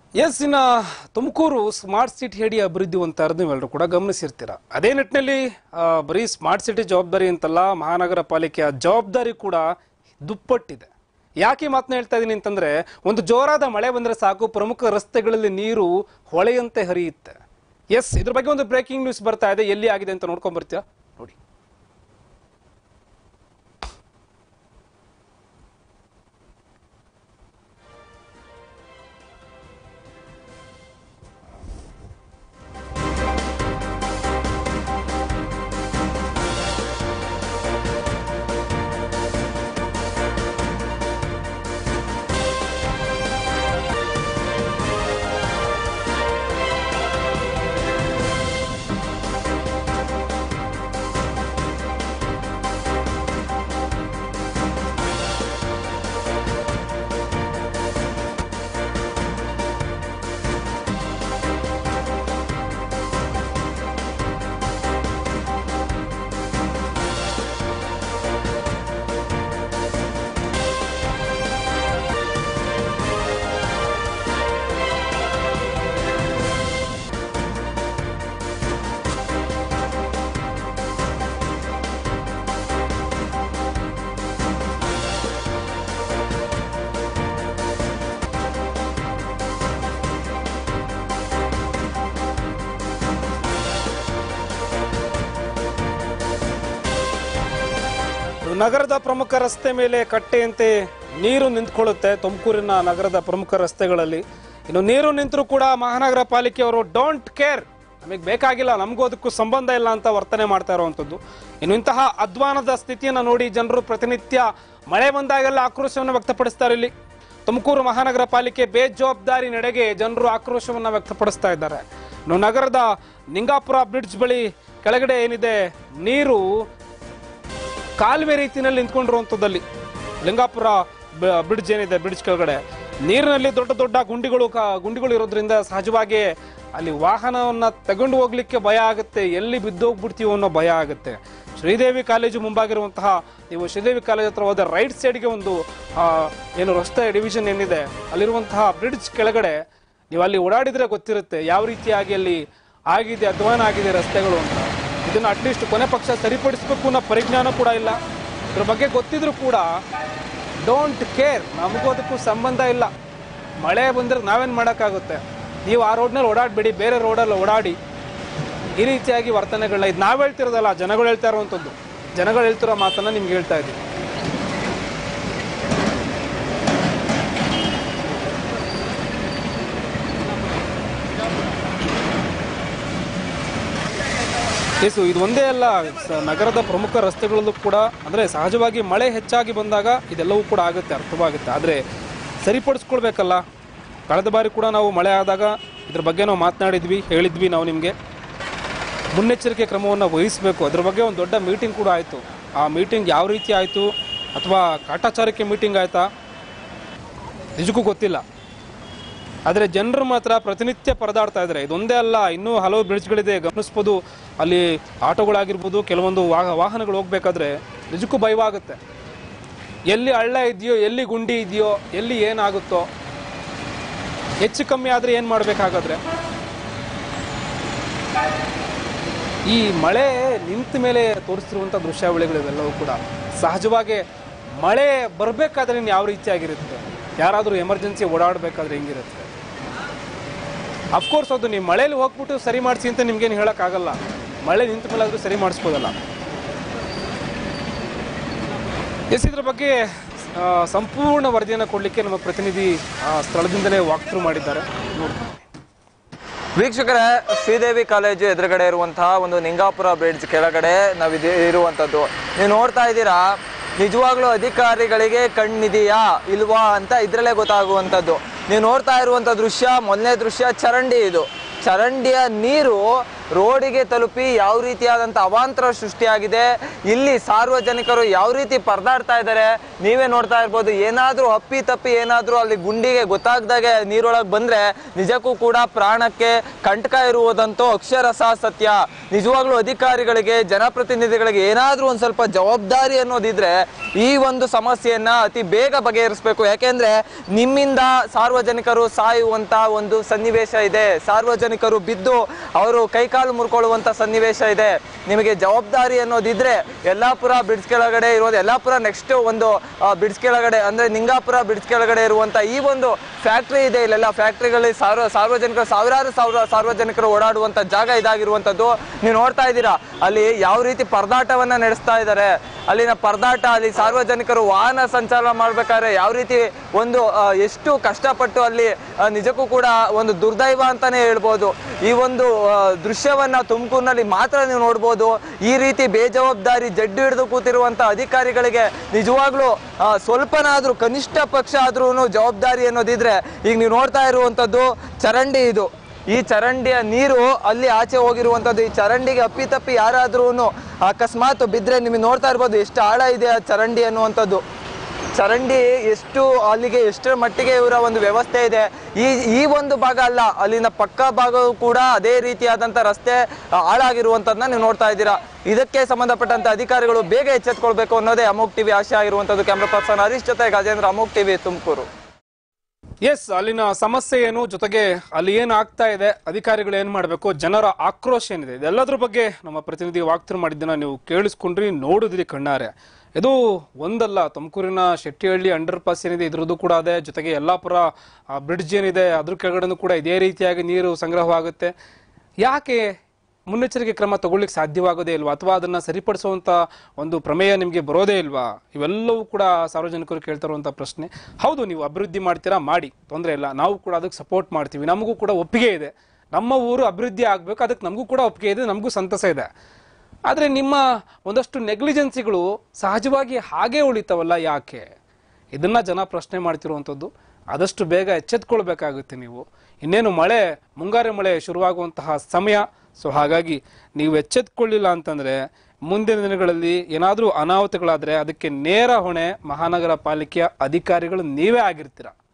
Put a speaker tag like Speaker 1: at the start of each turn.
Speaker 1: S ಇನ್ನ Tumakuru smart city ಹೇಳಿ ಅಭಿವೃದ್ಧಿ ಅಂತ ನೀವೆಲ್ಲರೂ ಕೂಡ ಗಮನಿಸಿರ್ತೀರ ಅದೇ ನಿಟ್ಟಿನಲ್ಲಿ ಆ, ಬರೀ ಸ್ಮಾರ್ಟ್ ಸಿಟಿ ಜವಾಬ್ದಾರಿ ಅಂತಲ್ಲ ಮಹಾನಗರ ಪಾಲಿಕೆಯ ಜವಾಬ್ದಾರಿ ಕೂಡ ದುಪ್ಪಟ್ಟಿದೆ ಯಾಕೆ ಈ ಮಾತನ್ನ ಹೇಳ್ತಾ ಇದ್ದೀನಿ ಅಂತಂದ್ರೆ ಒಂದು ಜೋರಾದ ಮಳೆ ಬಂದ್ರೆ ಸಾಕು ಪ್ರಮುಖ ರಸ್ತೆಗಳಲ್ಲಿ ನೀರು ಹೊಳೆಯಂತೆ ಹರಿಯುತ್ತೆ ಎಸ್ ಇದ್ರ ಬಗ್ಗೆ ಒಂದು ಬ್ರೇಕಿಂಗ್ ನ್ಯೂಸ್ ಬರ್ತಾ ಇದೆ ಎಲ್ಲಿ ಆಗಿದೆ ಅಂತ ನೋಡ್ಕೊಂಡ್ ಬರ್ತೀರಾ ನೋಡಿ ನಗರದ ಪ್ರಮುಖ ರಸ್ತೆ ಮೇಲೆ ಕಟ್ಟೆಯಂತೆ ನೀರು ನಿಂತ್ಕೊಳ್ಳುತ್ತೆ ತುಮಕೂರಿನ ನಗರದ ಪ್ರಮುಖ ರಸ್ತೆಗಳಲ್ಲಿ ಇನ್ನು ನೀರು ನಿಂತರೂ ಕೂಡ ಮಹಾನಗರ ಪಾಲಿಕೆಯವರು ಡೋಂಟ್ ಕೇರ್ ನಮಗೆ ಬೇಕಾಗಿಲ್ಲ ನಮಗೂ ಅದಕ್ಕೂ ಸಂಬಂಧ ಇಲ್ಲ ಅಂತ ವರ್ತನೆ ಮಾಡ್ತಾ ಇರುವಂಥದ್ದು ಇನ್ನು ಇಂತಹ ಅಧ್ವಾನದ ಸ್ಥಿತಿಯನ್ನು ನೋಡಿ ಜನರು ಪ್ರತಿನಿತ್ಯ ಮಳೆ ಬಂದಾಗೆಲ್ಲ ಆಕ್ರೋಶವನ್ನು ವ್ಯಕ್ತಪಡಿಸ್ತಾರೆ ಇಲ್ಲಿ ತುಮಕೂರು ಮಹಾನಗರ ಪಾಲಿಕೆ ಬೇಜವಾಬ್ದಾರಿ ನಡೆಗೆ ಜನರು ಆಕ್ರೋಶವನ್ನು ವ್ಯಕ್ತಪಡಿಸ್ತಾ ಇದ್ದಾರೆ ಇನ್ನು ನಗರದ ನಿಂಗಾಪುರ ಬ್ರಿಡ್ಜ್ ಬಳಿ ಕೆಳಗಡೆ ಏನಿದೆ ನೀರು ಕಾಲುವೆ ರೀತಿಯಲ್ಲಿ ನಿಂತ್ಕೊಂಡಿರುವಂಥದ್ದಲ್ಲಿ ಲಿಂಗಾಪುರ ಬ- ಬ್ರಿಡ್ಜ್ ಏನಿದೆ ಬ್ರಿಡ್ಜ್ ಕೆಳಗಡೆ ನೀರಿನಲ್ಲಿ ದೊಡ್ಡ ದೊಡ್ಡ ಗುಂಡಿಗಳು ಕ- ಗುಂಡಿಗಳು ಇರೋದ್ರಿಂದ ಸಹಜವಾಗಿ ಅಲ್ಲಿ ವಾಹನವನ್ನ ತಗೊಂಡು ಹೋಗ್ಲಿಕ್ಕೆ ಭಯ ಆಗುತ್ತೆ ಎಲ್ಲಿ ಬಿದ್ದೋಗ್ಬಿಡ್ತೀವೋ ಅನ್ನೋ ಭಯ ಆಗುತ್ತೆ ಶ್ರೀದೇವಿ ಕಾಲೇಜು ಮುಂಭಾಗಿರುವಂತಹ ನೀವು ಶ್ರೀದೇವಿ ಕಾಲೇಜ್ ಹತ್ರ ಹೋದ ರೈಟ್ ಸೈಡ್ಗೆ ಒಂದು ಆ, ಏನು ರಸ್ತೆ ಡಿವಿಷನ್ ಏನಿದೆ ಅಲ್ಲಿರುವಂತಹ ಬ್ರಿಡ್ಜ್ ಕೆಳಗಡೆ ನೀವು ಅಲ್ಲಿ ಓಡಾಡಿದ್ರೆ ಗೊತ್ತಿರುತ್ತೆ ಯಾವ ರೀತಿಯಾಗಿ ಅಲ್ಲಿ ಆಗಿದೆ ಅಧ್ವಾನ ಆಗಿದೆ ರಸ್ತೆಗಳು ಅಂತ ಇದನ್ನ ಅಟ್ಲೀಸ್ಟ್ ಕೊನೆ ಪಕ್ಷ ಸರಿಪಡಿಸಬೇಕು ಅನ್ನೋ ಪರಿಜ್ಞಾನ ಕೂಡ ಇಲ್ಲ ಇದ್ರ ಬಗ್ಗೆ ಗೊತ್ತಿದ್ರು ಕೂಡ ಡೋಂಟ್ ಕೇರ್ ನಮಗೂ ಅದಕ್ಕೂ ಸಂಬಂಧ ಇಲ್ಲ ಮಳೆ ಬಂದ್ರೆ ನಾವೇನು ಮಾಡೋಕ್ಕಾಗುತ್ತೆ ನೀವು ಆ ರೋಡ್ನಲ್ಲಿ ಓಡಾಡಬೇಡಿ ಬೇರೆ ರೋಡಲ್ಲಿ ಓಡಾಡಿ ಈ ರೀತಿಯಾಗಿ ವರ್ತನೆಗಳನ್ನ ಇದು ನಾವು ಹೇಳ್ತಿರೋದಲ್ಲ ಜನಗಳು ಹೇಳ್ತಾ ಇರುವಂಥದ್ದು ಜನಗಳು ಹೇಳ್ತಿರೋ ಮಾತನ್ನ ನಿಮ್ಗೆ ಹೇಳ್ತಾ ಇದ್ದೀವಿ ಕೇಸು ಇದು ಒಂದೇ ಅಲ್ಲ ಸ- ನಗರದ ಪ್ರಮುಖ ರಸ್ತೆಗಳಲ್ಲೂ ಕೂಡ ಅಂದರೆ ಸಹಜವಾಗಿ ಮಳೆ ಹೆಚ್ಚಾಗಿ ಬಂದಾಗ ಇದೆಲ್ಲವೂ ಕೂಡ ಆಗುತ್ತೆ ಅರ್ಥವಾಗುತ್ತೆ ಆದರೆ ಸರಿಪಡಿಸ್ಕೊಳ್ಬೇಕಲ್ಲ ಕಳೆದ ಬಾರಿ ಕೂಡ ನಾವು ಮಳೆ ಆದಾಗ ಇದ್ರ ಬಗ್ಗೆ ನಾವು ಮಾತನಾಡಿದ್ವಿ ಹೇಳಿದ್ವಿ ನಾವು ನಿಮಗೆ ಮುನ್ನೆಚ್ಚರಿಕೆ ಕ್ರಮವನ್ನು ವಹಿಸಬೇಕು ಅದ್ರ ಬಗ್ಗೆ ಒಂದು ದೊಡ್ಡ ಮೀಟಿಂಗ್ ಕೂಡ ಆಯಿತು ಆ ಮೀಟಿಂಗ್ ಯಾವ ರೀತಿ ಆಯಿತು ಅಥವಾ ಕಾಟಾಚಾರಕ್ಕೆ ಮೀಟಿಂಗ್ ಆಯಿತಾ ನಿಜಕ್ಕೂ ಗೊತ್ತಿಲ್ಲ ಆದರೆ ಜನರು ಮಾತ್ರ ಪ್ರತಿನಿತ್ಯ ಪರದಾಡ್ತಾ ಇದ್ದಾರೆ ಇದೊಂದೇ ಅಲ್ಲ ಇನ್ನೂ ಹಲವು ಬ್ರಿಡ್ಜ್ಗಳಿದೆ ಗಮನಿಸ್ಬೋದು ಅಲ್ಲಿ ಆಟೋಗಳಾಗಿರ್ಬೋದು ಕೆಲವೊಂದು ವಾಹ ವಾಹನಗಳು ಹೋಗ್ಬೇಕಾದ್ರೆ ನಿಜಕ್ಕೂ ಭಯವಾಗುತ್ತೆ ಎಲ್ಲಿ ಹಳ್ಳ ಇದೆಯೋ ಎಲ್ಲಿ ಗುಂಡಿ ಇದೆಯೋ ಎಲ್ಲಿ ಏನಾಗುತ್ತೋ ಹೆಚ್ಚು ಕಮ್ಮಿ ಆದರೆ ಏನು ಮಾಡಬೇಕಾಗಾದ್ರೆ ಈ ಮಳೆ ನಿಂತ ಮೇಲೆ ತೋರಿಸ್ತಿರುವಂಥ ದೃಶ್ಯಾವಳಿಗಳಿವೆಲ್ಲವೂ ಕೂಡ ಸಹಜವಾಗಿ ಮಳೆ ಬರಬೇಕಾದ್ರೆ ಯಾವ ರೀತಿಯಾಗಿರುತ್ತೆ ಯಾರಾದರೂ ಎಮರ್ಜೆನ್ಸಿ ಓಡಾಡಬೇಕಾದ್ರೆ ಹೆಂಗಿರುತ್ತೆ ಅಫ್ಕೋರ್ಸ್ ಅದು ನೀವು ಮಳೇಲಿ ಹೋಗ್ಬಿಟ್ಟು ಸರಿ ಮಾಡಿಸಿ ಅಂತ ನಿಮ್ಗೇನು ಹೇಳೋಕ್ಕಾಗಲ್ಲ ಮಳೆ ನಿಂತ ಮೇಲೆ ಆದರೂ ಸರಿ ಮಾಡಿಸ್ಬೋದಲ್ಲ ಎಸ್ ಇದ್ರ ಬಗ್ಗೆ ಆ, ಸಂಪೂರ್ಣ ವರದಿಯನ್ನು ಕೊಡಲಿಕ್ಕೆ ನಮ್ಮ ಪ್ರತಿನಿಧಿ ಆ, ಸ್ಥಳದಿಂದಲೇ ವಾಕ್ ಥ್ರೂ ಮಾಡಿದ್ದಾರೆ ನೋಡ್ತೀವಿ
Speaker 2: ವೀಕ್ಷಕರೇ ಶ್ರೀದೇವಿ ಕಾಲೇಜು ಎದುರುಗಡೆ ಇರುವಂತಹ ಒಂದು ನಿಂಗಾಪುರ ಬ್ರಿಡ್ಜ್ ಕೆಳಗಡೆ ನಾವು ಇದು ಇರುವಂಥದ್ದು ನೀವು ನೋಡ್ತಾ ಇದ್ದೀರಾ ನಿಜವಾಗ್ಲೂ ಅಧಿಕಾರಿಗಳಿಗೆ ಕಣ್ಣಿದೆಯಾ ಇಲ್ವಾ ಅಂತ ಇದ್ರಲ್ಲೇ ಗೊತ್ತಾಗುವಂಥದ್ದು ನೀವು ನೋಡ್ತಾ ಇರುವಂಥ ದೃಶ್ಯ ಮೊದಲನೇ ದೃಶ್ಯ ಚರಂಡಿ ಇದು ಚರಂಡಿಯ ನೀರು ರೋಡಿಗೆ ತಲುಪಿ ಯಾವ ರೀತಿಯಾದಂಥ ಅವಾಂತರ ಸೃಷ್ಟಿಯಾಗಿದೆ ಇಲ್ಲಿ ಸಾರ್ವಜನಿಕರು ಯಾವ ರೀತಿ ಪರದಾಡ್ತಾ ಇದ್ದಾರೆ ನೀವೇ ನೋಡ್ತಾ ಇರ್ಬೋದು ಏನಾದ್ರೂ ಅಪ್ಪಿ ತಪ್ಪಿ ಏನಾದ್ರೂ ಅಲ್ಲಿ ಗುಂಡಿಗೆ ಗೊತ್ತಾಗ್ದಾಗೆ ನೀರೊಳಗೆ ಬಂದ್ರೆ ನಿಜಕ್ಕೂ ಕೂಡ ಪ್ರಾಣಕ್ಕೆ ಕಂಟಕ ಇರುವುದಂತೂ ಅಕ್ಷರಶ ಸತ್ಯ ನಿಜವಾಗ್ಲೂ ಅಧಿಕಾರಿಗಳಿಗೆ ಜನಪ್ರತಿನಿಧಿಗಳಿಗೆ ಏನಾದ್ರೂ ಒಂದ್ ಸ್ವಲ್ಪ ಜವಾಬ್ದಾರಿ ಅನ್ನೋದಿದ್ರೆ ಈ ಒಂದು ಸಮಸ್ಯೆಯನ್ನ ಅತಿ ಬೇಗ ಬಗೆಹರಿಸಬೇಕು ಯಾಕೆಂದ್ರೆ ನಿಮ್ಮಿಂದ ಸಾರ್ವಜನಿಕರು ಸಾಯುವಂತ ಒಂದು ಸನ್ನಿವೇಶ ಇದೆ ಸಾರ್ವಜನಿಕರು ಬಿದ್ದು ಅವರು ಕೈಕಾಲು ಮುರ್ಕೊಳ್ಳುವಂತ ಸನ್ನಿವೇಶ ಇದೆ ನಿಮಗೆ ಜವಾಬ್ದಾರಿ ಅನ್ನೋದಿದ್ರೆ ಯಲ್ಲಾಪುರ ಬ್ರಿಡ್ಜ್ ಕೆಳಗಡೆ ಇರೋದು ಯಲ್ಲಾಪುರ ನೆಕ್ಸ್ಟ್ ಒಂದು ಬ್ರಿಡ್ಜ್ ಕೆಳಗಡೆ ಅಂದ್ರೆ ನಿಂಗಾಪುರ ಬ್ರಿಡ್ಜ್ ಕೆಳಗಡೆ ಇರುವಂತ ಈ ಒಂದು ಫ್ಯಾಕ್ಟ್ರಿ ಇದೆ ಇಲ್ಲೆಲ್ಲ ಫ್ಯಾಕ್ಟ್ರಿಗಳಲ್ಲಿ ಸಾರ್ವ ಸಾರ್ವಜನಿಕರು ಸಾವಿರಾರು ಸಾವಿರ ಸಾರ್ವಜನಿಕರು ಓಡಾಡುವಂತ ಜಾಗ ಇದಾಗಿರುವಂತದ್ದು ನೀವು ನೋಡ್ತಾ ಇದ್ದೀರಾ ಅಲ್ಲಿ ಯಾವ ರೀತಿ ಪರದಾಟವನ್ನ ನಡೆಸ್ತಾ ಇದ್ದಾರೆ ಅಲ್ಲಿನ ಪರದಾಟ ಅಲ್ಲಿ ಸಾರ್ವಜನಿಕರು ವಾಹನ ಸಂಚಾರ ಮಾಡ್ಬೇಕಾದ್ರೆ ಯಾವ ರೀತಿ ಒಂದು ಆ, ಎಷ್ಟು ಕಷ್ಟಪಟ್ಟು ಅಲ್ಲಿ ಆ, ನಿಜಕ್ಕೂ ಕೂಡ ಒಂದು ದುರ್ದೈವ ಅಂತಾನೆ ಹೇಳ್ಬೋದು ಈ ಒಂದು ಆ, ದೃಶ್ಯವನ್ನ ತುಮಕೂರಿನಲ್ಲಿ ಮಾತ್ರ ನೀವು ನೋಡ್ಬೋದು ಈ ರೀತಿ ಬೇಜವಾಬ್ದಾರಿ ಜಡ್ಡು ಹಿಡಿದು ಕೂತಿರುವಂತ ಅಧಿಕಾರಿಗಳಿಗೆ ನಿಜವಾಗ್ಲೂ ಆ, ಸ್ವಲ್ಪನಾದ್ರೂ ಕನಿಷ್ಠ ಪಕ್ಷ ಆದ್ರೂ ಜವಾಬ್ದಾರಿ ಅನ್ನೋದಿದ್ರೆ ಈಗ ನೀವು ನೋಡ್ತಾ ಇರುವಂತದ್ದು ಚರಂಡಿ ಇದು ಈ ಚರಂಡಿಯ ನೀರು ಅಲ್ಲಿ ಆಚೆ ಹೋಗಿರುವಂತದ್ದು ಈ ಚರಂಡಿಗೆ ಅಪ್ಪಿತಪ್ಪಿ ಯಾರಾದ್ರೂ ಅಕಸ್ಮಾತ್ ಬಿದ್ರೆ ನಿಮಗೆ ನೋಡ್ತಾ ಇರ್ಬೋದು ಎಷ್ಟು ಆಳ ಇದೆ ಆ ಚರಂಡಿ ಅನ್ನುವಂಥದ್ದು ಚರಂಡಿ ಎಷ್ಟು ಅಲ್ಲಿಗೆ ಎಷ್ಟರ ಮಟ್ಟಿಗೆ ಇವರ ಒಂದು ವ್ಯವಸ್ಥೆ ಇದೆ ಈ ಈ ಒಂದು ಭಾಗ ಅಲ್ಲ ಅಲ್ಲಿನ ಪಕ್ಕ ಭಾಗವೂ ಕೂಡ ಅದೇ ರೀತಿಯಾದಂಥ ರಸ್ತೆ ಆ, ಹಾಳಾಗಿರುವಂಥದ್ದನ್ನ ನೀವು ನೋಡ್ತಾ ಇದ್ದೀರಾ ಇದಕ್ಕೆ ಸಂಬಂಧಪಟ್ಟಂತ ಅಧಿಕಾರಿಗಳು ಬೇಗ ಎಚ್ಚೆತ್ಕೊಳ್ಬೇಕು ಅನ್ನೋದೇ ಅಮೋಕ್ ಟಿವಿ ಆಶೆ ಆಗಿರುವಂಥದ್ದು ಕ್ಯಾಮ್ರಾ ಪರ್ಸನ್ ಹರೀಶ್ ಜೊತೆ ಗಜೇಂದ್ರ ಅಮೋಕ್ ಟಿವಿ ತುಮಕೂರು
Speaker 1: ಎಸ್ ಅಲ್ಲಿನ ಸಮಸ್ಯೆ ಏನು ಜೊತೆಗೆ ಅಲ್ಲಿ ಏನು ಆಗ್ತಾ ಇದೆ ಅಧಿಕಾರಿಗಳು ಏನ್ ಮಾಡಬೇಕು ಜನರ ಆಕ್ರೋಶ ಏನಿದೆ ಇದೆಲ್ಲದ್ರ ಬಗ್ಗೆ ನಮ್ಮ ಪ್ರತಿನಿಧಿ ವಾಕ್ತರು ಮಾಡಿದ್ದನ್ನ ನೀವು ಕೇಳಿಸ್ಕೊಂಡ್ರಿ ನೋಡಿದ್ರಿ ಕಣ್ಣಾರೆ ಇದು ಒಂದಲ್ಲ ತುಮಕೂರಿನ ಶೆಟ್ಟಿಹಳ್ಳಿ ಅಂಡರ್ ಪಾಸ್ ಏನಿದೆ ಇದ್ರದ್ದು ಕೂಡ ಅದೇ ಜೊತೆಗೆ ಯಲ್ಲಾಪುರ ಬ್ರಿಡ್ಜ್ ಏನಿದೆ ಅದ್ರ ಕೆಳಗಡೆನೂ ಕೂಡ ಇದೇ ರೀತಿಯಾಗಿ ನೀರು ಸಂಗ್ರಹವಾಗುತ್ತೆ ಯಾಕೆ ಮುನ್ನೆಚ್ಚರಿಕೆ ಕ್ರಮ ತಗೊಳ್ಳಿಕ್ಕೆ ಸಾಧ್ಯವಾಗೋದೇ ಇಲ್ವಾ ಅಥವಾ ಅದನ್ನ ಸರಿಪಡಿಸುವಂತ ಒಂದು ಪ್ರಮೇಯ ನಿಮಗೆ ಬರೋದೇ ಇಲ್ವಾ ಇವೆಲ್ಲವೂ ಕೂಡ ಸಾರ್ವಜನಿಕರು ಕೇಳ್ತಾ ಇರುವಂತ ಪ್ರಶ್ನೆ ಹೌದು ನೀವು ಅಭಿವೃದ್ಧಿ ಮಾಡ್ತೀರಾ ಮಾಡಿ ತೊಂದರೆ ಇಲ್ಲ ನಾವು ಕೂಡ ಅದಕ್ಕೆ ಸಪೋರ್ಟ್ ಮಾಡ್ತೀವಿ ನಮಗೂ ಕೂಡ ಒಪ್ಪಿಗೆ ಇದೆ ನಮ್ಮ ಊರು ಅಭಿವೃದ್ಧಿ ಆಗ್ಬೇಕು ಅದಕ್ಕೆ ನಮಗೂ ಕೂಡ ಒಪ್ಪಿಗೆ ಇದೆ ನಮಗೂ ಸಂತಸ ಇದೆ ಆದರೆ ನಿಮ್ಮ ಒಂದಷ್ಟು ನೆಗ್ಲಿಜೆನ್ಸಿಗಳು ಸಹಜವಾಗಿ ಹಾಗೇ ಉಳಿತಾವಲ್ಲ ಯಾಕೆ ಇದನ್ನ ಜನ ಪ್ರಶ್ನೆ ಮಾಡ್ತಿರುವಂಥದ್ದು ಆದಷ್ಟು ಬೇಗ ಎಚ್ಚೆತ್ಕೊಳ್ಬೇಕಾಗುತ್ತೆ ನೀವು ಇನ್ನೇನು ಮಳೆ ಮುಂಗಾರು ಮಳೆ ಶುರುವಾಗುವಂತಹ ಸಮಯ ಸೊ ಹಾಗಾಗಿ ನೀವು ಎಚ್ಚೆತ್ಕೊಳ್ಳಿಲ್ಲ ಅಂತಂದ್ರೆ ಮುಂದಿನ ದಿನಗಳಲ್ಲಿ ಏನಾದರೂ ಅನಾಹುತಗಳಾದ್ರೆ ಅದಕ್ಕೆ ನೇರ ಹೊಣೆ ಮಹಾನಗರ ಪಾಲಿಕೆಯ ಅಧಿಕಾರಿಗಳು ನೀವೇ ಆಗಿರ್ತೀರ